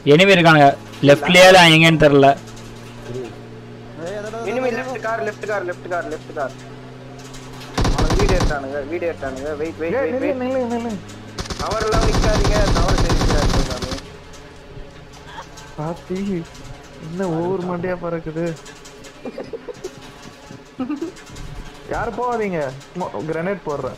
Enemy இருக்கானுங்க லெஃப்ட்லயே இல்ல எங்கன்னு தெரியல இனிமே left car left car left car left car video எடுத்தானுங்க வீடியோ எடுத்தானுங்க வெயிட் வெயிட் ஏய், வெயிட் நில்லு, வெயிட் நில்லு, நில்லு. அவரெல்லாம் நிக்காதீங்க தவறு தெரிவிக்கிறாரு சாமி பாத்தி என்ன ஒவ்வொரு மண்டையா பறக்குது யாரும் போகாதீங்க கிரனேட் போடுறேன்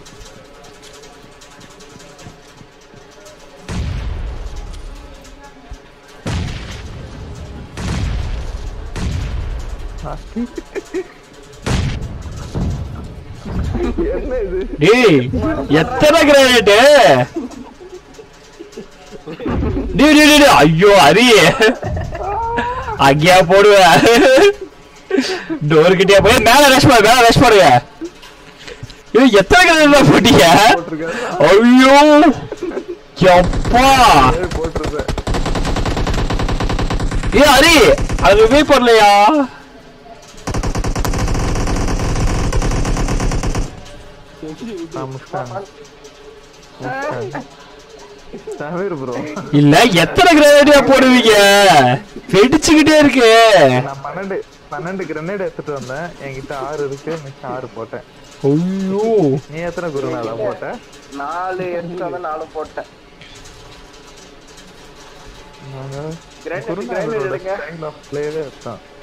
பாத்தி. என்ன இது டேய் எத்தனை கிரானைட் டேய் டேய் டேய், டேய் ஐயோ அரியே அங்கேயா போடுவ டோர் கிட்டே போய் மேல ரஷ் பண்ணு மேல ரஷ் பண்ணுங்க இது எத்தனை கிரானைட் போட்டீங்க போட்டிருக்காரு ஐயோ எப்பா ஏய், போட்டிருக்கேன் ஏ ஹரி அது ரிவைவ் பண்ணலையா நான் முஸ்தான் சமீர் ப்ரோ இல்ல எத்தனை கிரானைடியா போடுவீங்க வெடிச்சுக்கிட்டே இருக்கு நான் பன்னெண்டு பன்னெண்டு கிரனேட் எடுத்துட்டு வந்தேன் என்கிட்ட ஆறு இருக்கு மிச்சம் ஆறு போட்டேன் ஐயோ நீ எத்தனை குருநாதா போட்ட நாலு எடுத்து வந்து நாலு போட்டேன் நாங்க Grenade, குருநாதரோட grenade எடுங்க. style of play-வே அதுதான்.